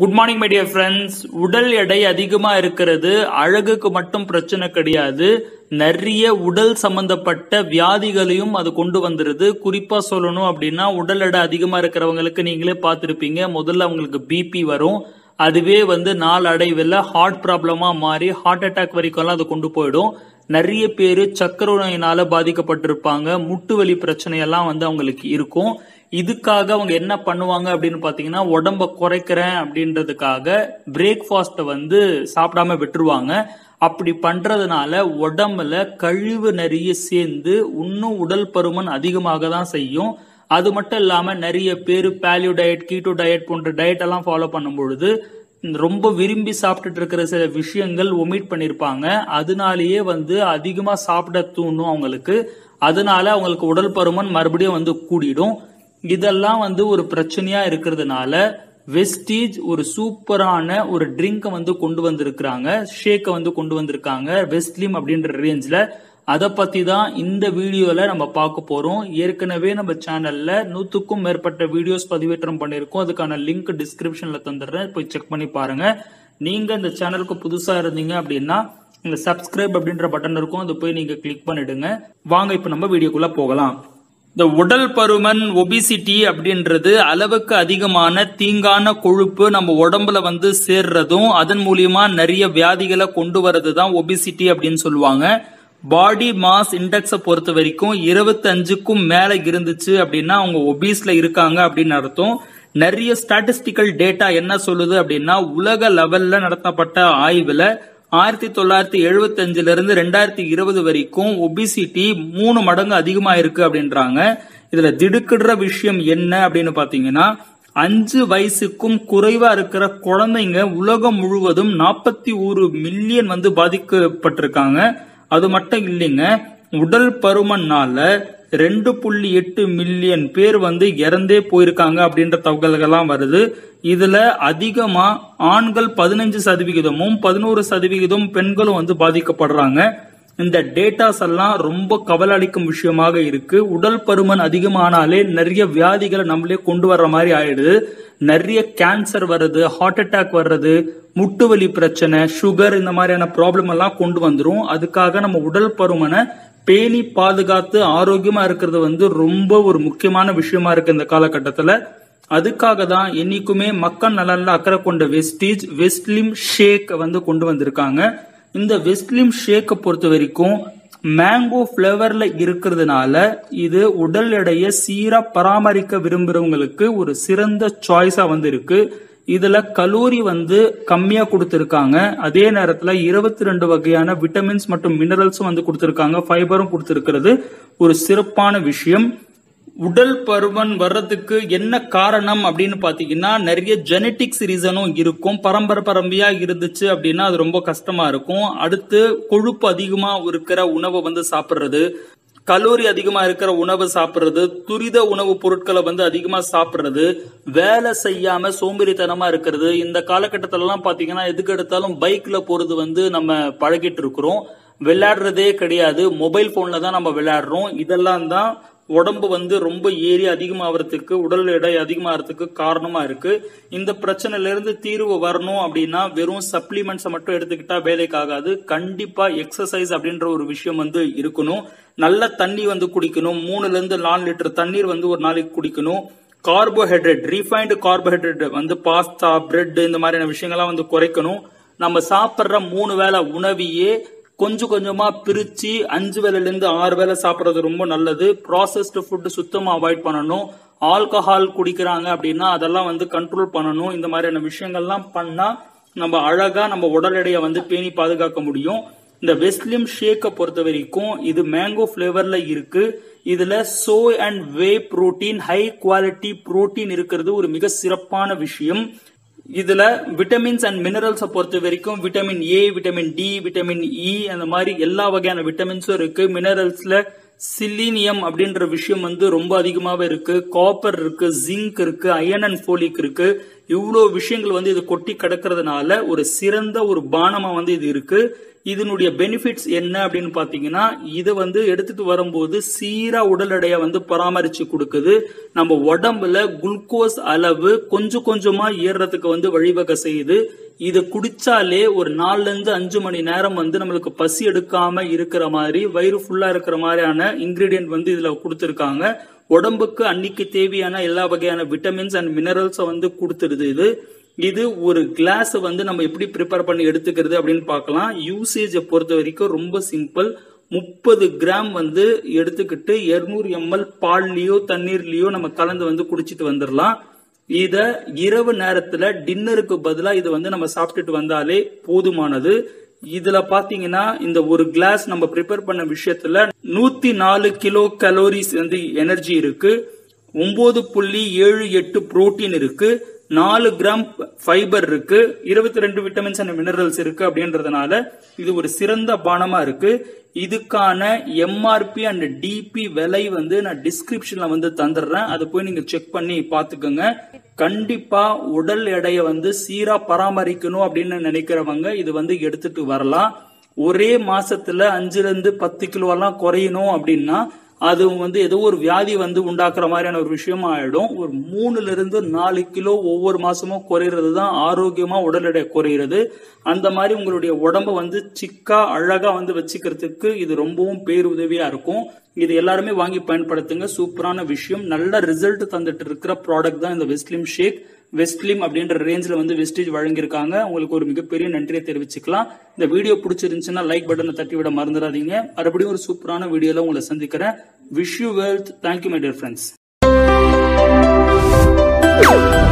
good morning my dear friends உடல் எடை அதிகமா இருக்கிறது அழகுக்கு மட்டும் பிரச்சனை கிடையாது நிறைய உடல் சம்பந்தப்பட்ட வியாதிகளையும் அது கொண்டு வந்துருது குறிப்பா சொல்லணும் அப்படின்னா உடல் எடை அதிகமா இருக்கிறவங்களுக்கு நீங்களே பார்த்திருப்பீங்க முதல்ல அவங்களுக்கு பிபி வரும் அதுவே வந்து நாள் அடைவில் ஹார்ட் ப்ராப்ளமா மாறி ஹார்ட் அட்டாக் வரைக்கும்லாம் அது கொண்டு போயிடும் நிறைய பேர் சக்கரை நோயினால பாதிக்கப்பட்டிருப்பாங்க முட்டு வலி பிரச்சனை எல்லாம் வந்து அவங்களுக்கு இருக்கும் இதுக்காக அவங்க என்ன பண்ணுவாங்க அப்படின்னு பாத்தீங்கன்னா உடம்ப குறைக்கிறேன் அப்படின்றதுக்காக பிரேக்ஃபாஸ்ட்டை வந்து சாப்பிடாம விட்டுருவாங்க அப்படி பண்றதுனால உடம்புல கழிவு நிறைய சேர்ந்து இன்னும் உடல் பருமன் அதிகமாக தான் செய்யும் அது மட்டும் இல்லாம நிறைய பேர் பேலியோ டயட் கீட்டோ டயட் போன்ற டயட் எல்லாம் ஃபாலோ பண்ணும் பொழுது ரொம்ப விரும்பி சாப்பிட்டுட்டு இருக்கிற சில விஷயங்கள் ஒமிட் பண்ணிருப்பாங்க அதனாலேயே வந்து அதிகமா சாப்பிட தூண்டும் அவங்களுக்கு அதனால அவங்களுக்கு உடல் பருமன் மறுபடியும் வந்து கூடிடும் இதெல்லாம் வந்து ஒரு பிரச்சனையா இருக்கிறதுனால வெஸ்டீஜ் ஒரு சூப்பரான ஒரு ட்ரிங்கை வந்து கொண்டு வந்திருக்கிறாங்க ஷேக்கை வந்து கொண்டு வந்திருக்காங்க வெஸ்ட்லிம் அப்படின்ற ரேஞ்சில் அதை பத்தி தான் இந்த வீடியோல நம்ம பார்க்க போறோம் ஏற்கனவே நம்ம சேனல்ல நூத்துக்கும் மேற்பட்ட வீடியோஸ் பதிவேற்றம் பண்ணியிருக்கோம் அதுக்கான லிங்க் டிஸ்கிரிப்ஷன்ல தந்துடுறேன் போய் செக் பண்ணி பாருங்க நீங்க இந்த சேனலுக்கு புதுசா இருந்தீங்க அப்படின்னா இந்த சப்ஸ்கிரைப் அப்படின்ற பட்டன் இருக்கும் அதை போய் நீங்க கிளிக் பண்ணிடுங்க வாங்க இப்ப நம்ம வீடியோக்குள்ள போகலாம் இந்த உடல் பருமன் ஒபிசிட்டி அப்படின்றது அளவுக்கு அதிகமான தீங்கான கொழுப்பு நம்ம உடம்புல வந்து சேர்றதும் அதன் மூலியமா நிறைய வியாதிகளை கொண்டு வர்றது தான் ஒபிசிட்டி அப்படின்னு சொல்லுவாங்க பாடி மாஸ் இண்டெக்ஸை பொறுத்த வரைக்கும் இருபத்தஞ்சுக்கும் மேல இருந்துச்சு அப்படின்னா அவங்க ஒபீஸ்ல இருக்காங்க அப்படின்னு அர்த்தம் நிறைய ஸ்டாட்டிஸ்டிக்கல் டேட்டா என்ன சொல்லுது அப்படின்னா உலக லெவல்ல நடத்தப்பட்ட ஆய்வுல ஆயிரத்தி தொள்ளாயிரத்தி எழுபத்தி அஞ்சுல இருந்து ரெண்டாயிரத்தி இருபது வரைக்கும் ஒபிசிட்டி மூணு மடங்கு அதிகமா இருக்கு அப்படின்றாங்க இதுல திடுக்கிடுற விஷயம் என்ன அப்படின்னு பாத்தீங்கன்னா அஞ்சு வயசுக்கும் குறைவா இருக்கிற குழந்தைங்க உலகம் முழுவதும் நாற்பத்தி ஒரு மில்லியன் வந்து பாதிக்கப்பட்டிருக்காங்க அது மட்டும் இல்லைங்க உடல் பருமன்னால ரெண்டு புள்ளி எட்டு மில்லியன் பேர் வந்து இறந்தே போயிருக்காங்க அப்படின்ற தகவல்கள்லாம் வருது இதுல அதிகமா ஆண்கள் பதினஞ்சு சதவிகிதமும் பதினோரு சதவிகிதம் பெண்களும் வந்து பாதிக்கப்படுறாங்க இந்த டேட்டாஸ் எல்லாம் ரொம்ப கவலை அளிக்கும் விஷயமாக இருக்கு உடல் பருமன் அதிகமானாலே நிறைய வியாதிகளை நம்மளே கொண்டு வர்ற மாதிரி ஆயிடுது நிறைய கேன்சர் வருது ஹார்ட் அட்டாக் வர்றது முட்டு வலி பிரச்சனை சுகர் இந்த மாதிரியான ப்ராப்ளம் எல்லாம் கொண்டு வந்துரும் அதுக்காக நம்ம உடல் பருமனை பேணி பாதுகாத்து ஆரோக்கியமா இருக்கிறது வந்து ரொம்ப ஒரு முக்கியமான விஷயமா இருக்கு இந்த காலகட்டத்துல அதுக்காக தான் என்னைக்குமே மக்கள் நலன்ல அக்கறை கொண்ட வெஸ்டீஜ் வெஸ்ட்லிம் ஷேக் வந்து கொண்டு வந்திருக்காங்க இந்த வெஸ்ட்லிம் ஷேக்கை பொறுத்த வரைக்கும் மேங்கோ ஃபிளவர்ல இருக்கிறதுனால இது உடல் எடையை சீரா பராமரிக்க விரும்புறவங்களுக்கு ஒரு சிறந்த சாய்ஸா வந்து இருக்கு இதுல கலோரி வந்து கம்மியா கொடுத்திருக்காங்க அதே நேரத்துல இருபத்தி ரெண்டு வகையான விட்டமின்ஸ் மற்றும் மினரல்ஸும் வந்து கொடுத்திருக்காங்க ஃபைபரும் கொடுத்திருக்கிறது ஒரு சிறப்பான விஷயம் உடல் பருமன் வர்றதுக்கு என்ன காரணம் அப்படின்னு பாத்தீங்கன்னா நிறைய ஜெனட்டிக்ஸ் ரீசனும் இருக்கும் பரம்பரை பரம்பரையா இருந்துச்சு அப்படின்னா அது ரொம்ப கஷ்டமா இருக்கும் அடுத்து கொழுப்பு அதிகமா இருக்கிற உணவை வந்து சாப்பிடுறது கலோரி அதிகமா இருக்கிற உணவு சாப்பிடுறது துரித உணவு பொருட்களை வந்து அதிகமா சாப்பிடுறது வேலை செய்யாம சோம்பேறித்தனமா இருக்கிறது இந்த காலகட்டத்தில எல்லாம் பாத்தீங்கன்னா எதுக்கு எடுத்தாலும் பைக்ல போறது வந்து நம்ம பழகிட்டு இருக்கிறோம் விளையாடுறதே கிடையாது மொபைல் போன்ல தான் நம்ம விளையாடுறோம் இதெல்லாம் தான் உடம்பு வந்து ரொம்ப ஏறி அதிகமாகிறதுக்கு உடல் எடை அதிகமாகிறதுக்கு காரணமா இருக்கு இந்த பிரச்சனையில இருந்து தீர்வு வரணும் அப்படின்னா வெறும் சப்ளிமெண்ட்ஸை மட்டும் எடுத்துக்கிட்டா வேலைக்கு ஆகாது கண்டிப்பா எக்ஸசைஸ் அப்படின்ற ஒரு விஷயம் வந்து இருக்கணும் நல்ல தண்ணி வந்து குடிக்கணும் மூணுல இருந்து நாலு லிட்டர் தண்ணீர் வந்து ஒரு நாளைக்கு குடிக்கணும் கார்போஹைட்ரேட் ரீஃபைன்டு கார்போஹைட்ரேட் வந்து பாஸ்தா பிரெட் இந்த மாதிரியான விஷயங்கள்லாம் வந்து குறைக்கணும் நம்ம சாப்பிட்ற மூணு வேளை உணவையே கொஞ்சம் கொஞ்சமா பிரிச்சு அஞ்சு வேலையில இருந்து ஆறு வேலை சாப்பிட்றது ரொம்ப நல்லது ப்ராசஸ்டு ஃபுட் சுத்தமா அவாய்ட் பண்ணணும் ஆல்கஹால் குடிக்கிறாங்க அப்படின்னா அதெல்லாம் வந்து கண்ட்ரோல் பண்ணணும் இந்த மாதிரியான விஷயங்கள்லாம் பண்ணா நம்ம அழகா நம்ம உடல் எடையை வந்து பேணி பாதுகாக்க முடியும் இந்த வெஸ்லிம் ஷேக்கை பொறுத்த வரைக்கும் இது மேங்கோ பிளேவர்ல இருக்கு இதுல so and whey protein high quality protein இருக்கிறது ஒரு மிக சிறப்பான விஷயம் இதுல விட்டமின்ஸ் அண்ட் மினரல்ஸை பொறுத்த வரைக்கும் vitamin A vitamin D vitamin E அந்த மாதிரி எல்லா வகையான விட்டமின்ஸும் இருக்கு மினரல்ஸ்ல சிலினியம் அப்படின்ற விஷயம் வந்து ரொம்ப அதிகமாவே இருக்கு காப்பர் இருக்கு ஜிங்க் இருக்கு அயன் அண்ட் ஃபோலிக் இருக்கு இவ்வளோ விஷயங்கள் வந்து இது கொட்டி கிடக்கிறதுனால ஒரு சிறந்த ஒரு பானமா வந்து இது இருக்கு இதனுடைய பெனிஃபிட்ஸ் என்ன அப்படின்னு பாத்தீங்கன்னா இதை வந்து எடுத்துட்டு வரும்போது சீரா உடல் எடையை வந்து பராமரிச்சு கொடுக்குது நம்ம உடம்புல குளுக்கோஸ் அளவு கொஞ்சம் கொஞ்சமா ஏறுறதுக்கு வந்து வழிவகை செய்யுது இதை குடிச்சாலே ஒரு நாலுல இருந்து அஞ்சு மணி நேரம் வந்து நம்மளுக்கு பசி எடுக்காம இருக்கிற மாதிரி வயிறு ஃபுல்லா இருக்கிற மாதிரியான இன்கிரீடியன்ட் வந்து இதுல கொடுத்துருக்காங்க உடம்புக்கு அன்னைக்கு தேவையான எல்லா வகையான விட்டமின்ஸ் அண்ட் மினரல்ஸை வந்து கொடுத்துருது இது இது ஒரு கிளாஸ் வந்து நம்ம எப்படி ப்ரிப்பேர் பண்ணி எடுத்துக்கிறது அப்படின்னு பார்க்கலாம் யூசேஜை பொறுத்த வரைக்கும் ரொம்ப சிம்பிள் முப்பது கிராம் வந்து எடுத்துக்கிட்டு இருநூறு எம்எல் பால்லயோ தண்ணீர்லயோ நம்ம கலந்து வந்து குடிச்சிட்டு வந்துடலாம் இத இரவு நேரத்துல டின்னருக்கு பதிலா இது வந்து நம்ம சாப்பிட்டுட்டு வந்தாலே போதுமானது இதுல பாத்தீங்கன்னா இந்த ஒரு கிளாஸ் நம்ம ப்ரிப்பேர் பண்ண விஷயத்துல நூத்தி நாலு கிலோ கலோரிஸ் வந்து எனர்ஜி இருக்கு ஒன்பது புள்ளி ஏழு எட்டு புரோட்டீன் இருக்கு நாலு கிராம் ஃபைபர் இருக்கு இருபத்தி ரெண்டு விட்டமின்ஸ் அண்ட் மினரல்ஸ் இருக்கு அப்படின்றதுனால இது ஒரு சிறந்த பானமா இருக்கு இதுக்கான எம்ஆர்பி அண்ட் டிபி விலை வந்து நான் டிஸ்கிரிப்ஷன்ல வந்து தந்துடுறேன் அதை போய் நீங்க செக் பண்ணி பாத்துக்கோங்க கண்டிப்பா உடல் எடையை வந்து சீரா பராமரிக்கணும் அப்படின்னு நினைக்கிறவங்க இது வந்து எடுத்துட்டு வரலாம் ஒரே மாசத்துல அஞ்சுல இருந்து பத்து கிலோ எல்லாம் குறையணும் அப்படின்னா அது வந்து ஏதோ ஒரு வியாதி வந்து உண்டாக்குற மாதிரியான ஒரு விஷயமா ஆயிடும் ஒரு மூணுல இருந்து நாலு கிலோ ஒவ்வொரு மாசமும் குறையிறது தான் ஆரோக்கியமா உடல் எடை குறையிறது அந்த மாதிரி உங்களுடைய உடம்ப வந்து சிக்கா அழகா வந்து வச்சுக்கிறதுக்கு இது ரொம்பவும் பேருதவியா இருக்கும் இது எல்லாருமே வாங்கி பயன்படுத்துங்க சூப்பரான விஷயம் நல்ல ரிசல்ட் தந்துட்டு இருக்கிற ப்ராடக்ட் தான் இந்த வெஸ்ட்லிம் ஷேக் வெஸ்ட்லிம் அப்படின்ற ரேஞ்சில் வந்து வெஸ்டேஜ் வழங்கியிருக்காங்க உங்களுக்கு ஒரு மிகப்பெரிய நன்றியை தெரிவிச்சுக்கலாம் இந்த வீடியோ பிடிச்சிருந்துச்சுன்னா லைக் பட்டனை தட்டி விட மறந்துடாதீங்க மறுபடியும் ஒரு சூப்பரான வீடியோல உங்களை சந்திக்கிறேன் wish you wealth thank you my dear friends